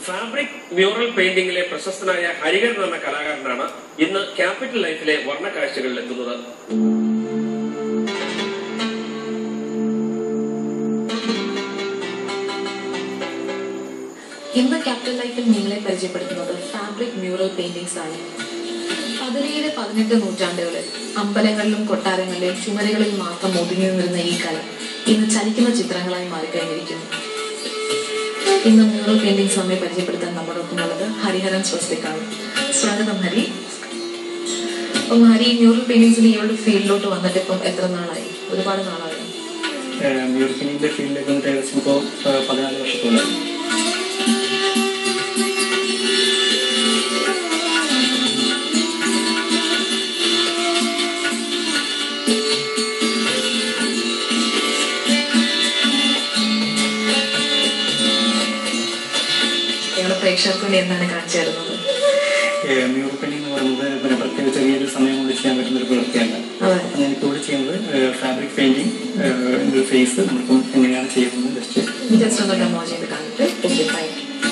fabric mural പെയിന്റിംഗിലെ പ്രശസ്തനായ ഹരിഹരൻ എന്ന കലാകാരനാണ് ഇന്ന് ക്യാപിറ്റൽ ലൈഫിലെ വർണ്ണക്കാഴ്ചകളിൽ എത്തുന്നത് ഇന്ന് ക്യാപിറ്റൽ ലൈഫിൽ നിങ്ങളെ പരിചയപ്പെടുത്തുന്നത് ഫാബ്രിക് മ്യൂറൽ പെയിന്റിംഗ്സ് ആണ് പതിനേഴ് പതിനെട്ട് നൂറ്റാണ്ടുകളിൽ അമ്പലങ്ങളിലും കൊട്ടാരങ്ങളിലും ചുമരുകളിൽ മാത്രം ഒതുങ്ങി നിന്നിരുന്ന ഈ കല ഇന്ന് ചലിക്കുന്ന ചിത്രങ്ങളായി മാറിക്കഴിഞ്ഞിരിക്കുന്നു ഇന്ന് മ്യൂറൽ പെയിന്റിംഗ്സ് നമ്മെ പരിചയപ്പെടുത്താൻ നമ്മുടെ ഒപ്പമുള്ളത് ഹരിഹരൻ സ്വസ്തിക്കാണ് സ്വാഗതം ഹരി അപ്പം ഹരി മ്യൂറൽ പെയിന്റിംഗ്സിന് ഈ ഒരു ഫീൽഡിലോട്ട് വന്നിട്ട് ഇപ്പം എത്ര നാളായി ഒരുപാട് നാളായി മ്യൂസിക്കിന്റെ ഫീൽഡിലേക്ക് വന്നിട്ട് ഏകദേശം ഇപ്പോൾ പതിനാല് വർഷത്തോളം ഞങ്ങളുടെ പ്രേക്ഷകർക്ക് വേണ്ടി എന്താണ് കാണിച്ചു തരുന്നത് മ്യൂറൽ പെയിന്റിംഗ് എന്ന് പറയുന്നത് പിന്നെ പ്രത്യേക ചെറിയൊരു സമയം കൊണ്ട് ചെയ്യാൻ പറ്റുന്ന ഒരു പ്രവൃത്തിയല്ല അതെ അപ്പം ഞാനിപ്പോൾ ഇവിടെ ചെയ്യുന്നത് ഫാബ്രിക് പെയിന്റിംഗ് ഒരു ഫേസ് നമ്മളിപ്പം എങ്ങനെയാണ് ചെയ്യുന്നത് ജസ്റ്റ് ജസ്റ്റ് ഒന്ന് ഡെമോ ചെയ്ത് കാണിട്ട് ഓക്കെ ഫൈൻ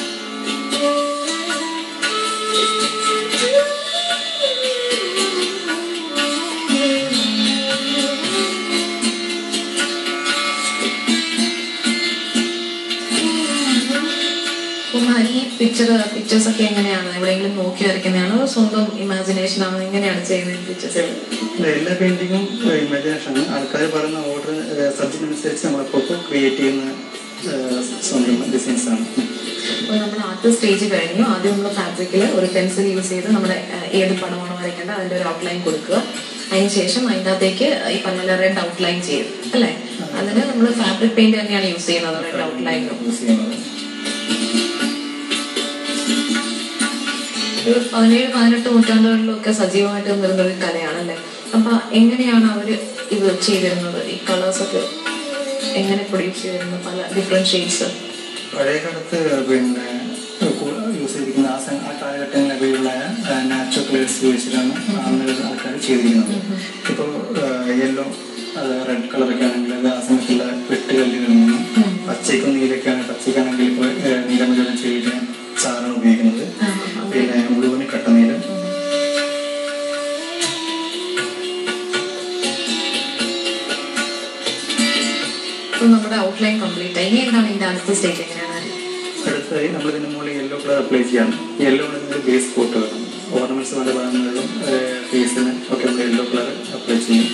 അപ്പം ഹരി പിക്ചർ പിക്ചേഴ്സ് ഒക്കെ എങ്ങനെയാണ് എവിടെയെങ്കിലും നോക്കി വരയ്ക്കുന്നതാണോ അതോ സ്വന്തം ഇമാജിനേഷൻ ആണോ എങ്ങനെയാണ് ചെയ്യുന്നത് പിക്ചേഴ്സ് എല്ലാ പെയിന്റിങ്ങും ഇമാജിനേഷനാണ് ആൾക്കാർ പറയുന്ന ഓർഡർ സബ്ജക്റ്റ് അനുസരിച്ച് നമ്മളപ്പോൾ ക്രിയേറ്റ് ചെയ്യുന്ന ഏഹ്, സ്വന്തം ഡിസൈൻസ് ആണ് അപ്പോൾ നമ്മൾ ആദ്യത്തെ സ്റ്റേജ് കഴിഞ്ഞു ആദ്യം നമ്മൾ ഫാബ്രിക്കിൽ ഒരു പെൻസിൽ യൂസ് ചെയ്ത് നമ്മുടെ ഏഹ്, ഏത് പടമാണോ വരയ്ക്കേണ്ടത് അതിന്റെ ഒരു ഔട്ട്ലൈൻ കൊടുക്കുക അതിനുശേഷം അതിൻ്റെ അകത്തേക്ക് ഈ പറഞ്ഞ റെഡ് ഔട്ട്ലൈൻ ചെയ്യും അല്ലേ അതിന് നമ്മൾ ഫാബ്രിക് പെയിന്റ് തന്നെയാണ് യൂസ് ചെയ്യുന്നത് റെഡ് ഔട്ട്ലൈനും യൂസ് ചെയ്യുന്നത് ഒരു പതിനേഴ് പതിനെട്ട് നൂറ്റാണ്ടുകളിലൊക്കെ സജീവമായിട്ട് നിന്നിരുന്ന ഒരു കലയാണല്ലേ അപ്പൊ എങ്ങനെയാണ് അവര് ഇത് ചെയ്തിരുന്നത് ഈ കളേഴ്സ് ഒക്കെ എങ്ങനെ പ്രൊഡ്യൂസ് ചെയ്തിരുന്നത് പല ഡിഫറെന്റ് ഷെയ്ഡ്സ് പഴയ കാലത്ത് പിന്നെ യൂസ് ചെയ്തിരിക്കുന്ന ആ സ- ആ കാലഘട്ടങ്ങളിൽ അവൈലബിൾ ആയ നാച്ചുറൽ കളേഴ്സ് ഉപയോഗിച്ചിട്ടാണ് അന്ന് ആൾക്കാർ ചെയ്തിരിക്കുന്നത് ഇപ്പോൾ യെല്ലോ റെഡ് കളറൊക്കെ ആണെങ്കിൽ അത് ആ സമയത്തുള്ള വെട്ടുകല്ലുകളിൽ നിന്നും പച്ചയ്ക്കും നീലൊക്കെയാണ് പച്ചയ്ക്കാണെങ്കിൽ ഇപ്പോൾ നീലമജോളം ചെടിയുടെ സാധനമാണ് ഉപയോഗിക്കുന്നത് പിന്നെ മുഴുവന് കട്ടനീലം അപ്പൊ നമ്മുടെ ഔട്ട്ലൈൻ കംപ്ലീറ്റ് ആയി ഇനി എന്താണ് ഇതിന്റെ അടുത്ത സ്റ്റേജ് എങ്ങനെയാണ് അടുത്തതായി നമ്മൾ ഇതിന് മുകളിൽ യെല്ലോ കളർ അപ്ലൈ ചെയ്യണം യെല്ലോ ആണ് ഇതിന്റെ ബേസ് കോട്ട് വേണം ഓർണമെന്റ്സ് പല ഭാഗങ്ങളിലും ഫേസിന് ഒക്കെ നമ്മൾ യെല്ലോ കളർ അപ്ലൈ ചെയ്യും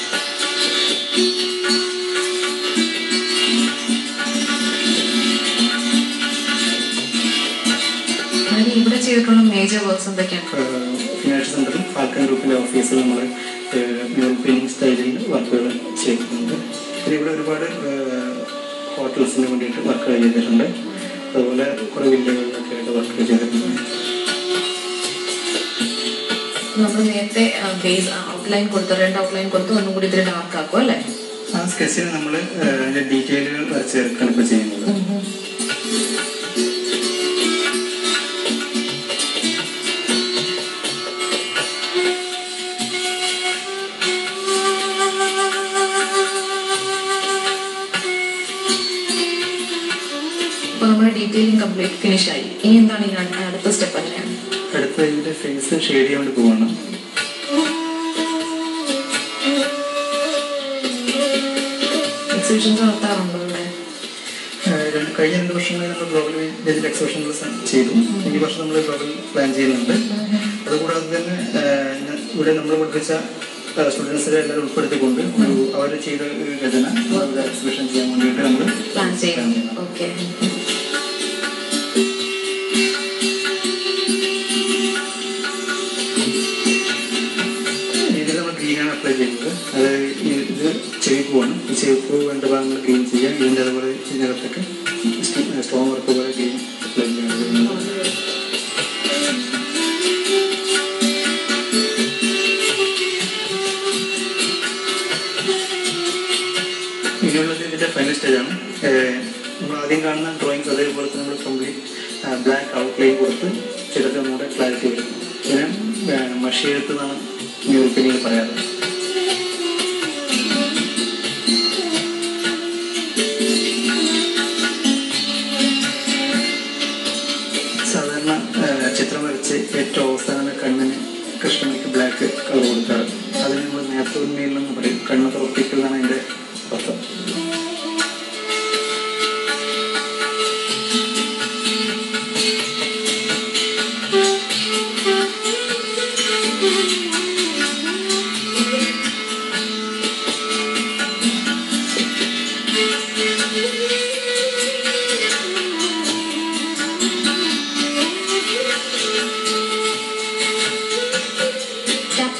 അതിന് ഇവിടെ ചെയ്തിട്ടുള്ള മേജർ വർക്ക്സ് എന്തൊക്കെയാണ് ഫിനാൻഷ്യൽ സെന്ററിൽ ഫാൽക്കൺ ഗ്രൂപ്പിന്റെ ഓഫീസിൽ നമ്മൾ മ്യൂറൽ പെയിന്റിംഗ് സ്റ്റൈലിൽ വർക്കുകൾ ചെയ്യുന്നുണ്ട് പിന്നെ ഇവിടെ ഒരുപാട് ഹോട്ടൽസിന് വേണ്ടിയിട്ട് വർക്കുകൾ ചെയ്തിട്ടുണ്ട് അതുപോലെ കുറേ വില്ലകളിലൊക്കെ ആയിട്ട് വർക്കുകൾ ചെയ്തിട്ടുണ്ട് നമ്മൾ നേരത്തെ ബേസ് ഔട്ട്ലൈൻ കൊടുത്തു രണ്ട് ഔട്ട്ലൈൻ കൊടുത്തു ഒന്നും കൂടി ഇതിൽ ഡാർക്ക് ആക്കും അല്ലേ ആ സ്കെച്ചിന് നമ്മൾ അതിന്റെ ഡീറ്റെയിലുകൾ വരച്ച് ചേർക്കാണ് ഇപ്പോൾ ചെയ്യുന്നത് അപ്പൊ നമ്മുടെ ഡീറ്റെയിലിംഗ് കംപ്ലീറ്റ് ഫിനിഷ് ആയി ഇനി എന്താണ് ഈ അടുത്ത- അടുത്ത സ്റ്റെപ്പ് എങ്ങനെയാണ് അടുത്ത ഇതിന്റെ ഫേസ് ഷെയ്ഡ് ചെയ്യാൻ വേണ്ടി പോവാണ് എക്സിബിഷൻസ് നടത്താറുണ്ടോ ഇവിടെ ഏഹ് രണ്ട് കഴിഞ്ഞ രണ്ട് വർഷങ്ങളിൽ നമ്മൾ ഗ്ലോബൽ ഡിജിറ്റൽ എക്സിബിഷൻ ചെയ്തു ഈ വർഷം നമ്മൾ ഗ്ലോബൽ പ്ലാൻ ചെയ്യുന്നുണ്ട് അതുകൂടാതെ തന്നെ ഏഹ് ഞാൻ ഇവിടെ നമ്മൾ പഠിപ്പിച്ച സ്റ്റുഡൻസിനെ എല്ലാവരും ഉൾപ്പെടുത്തിക്കൊണ്ട് ഒരു അവർ ചെയ്ത ഒരു രചന എക്സിബിഷൻ ചെയ്യാൻ വേണ്ടിയിട്ട് നമ്മൾ പ്ലാൻ ചെയ്യണം ഓക്കെ ഇതിൽ നമ്മൾ ഗ്രീനാണ് അപ്ലൈ ചെയ്യുന്നത് അത് ഈ ഇത് ചെവിപ്പൂവാണ് ഈ ചെവിപ്പൂ വേണ്ട ഭാഗങ്ങൾ ഗ്രീൻ ചെയ്യാം ഇതിൻ്റെ അതുപോലെ ഇതിനകത്തൊക്കെ സ്റ്റോൺ വർക്ക് പോലെ ഗ്രീൻ അപ്ലൈ ചെയ്യുന്നത് ഇനിയുള്ളത് ഇതിന്റെ ഫൈനൽ സ്റ്റേജാണ് നമ്മൾ ആദ്യം കാണുന്ന ഡ്രോയിങ്സ് അതേപോലെ തന്നെ നമ്മൾ കംപ്ലീറ്റ് ബ്ലാക്ക് ഔട്ട്ലൈൻ കൊടുത്ത് ചിലത് നമ്മുടെ ക്ലാരിറ്റി വരും പിന്നെ മഷി എഴുത്തുന്നാണ് യൂറോപ്പിനിയിൽ പറയാറ്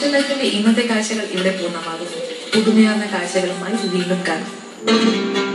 ക്യാപിറ്റൽ ലൈഫിന്റെ ഇന്നത്തെ കാഴ്ചകൾ ഇവിടെ പൂർണ്ണമാകുന്നു പുതുമയാർന്ന കാഴ്ചകളുമായി വീണ്ടും കാണാം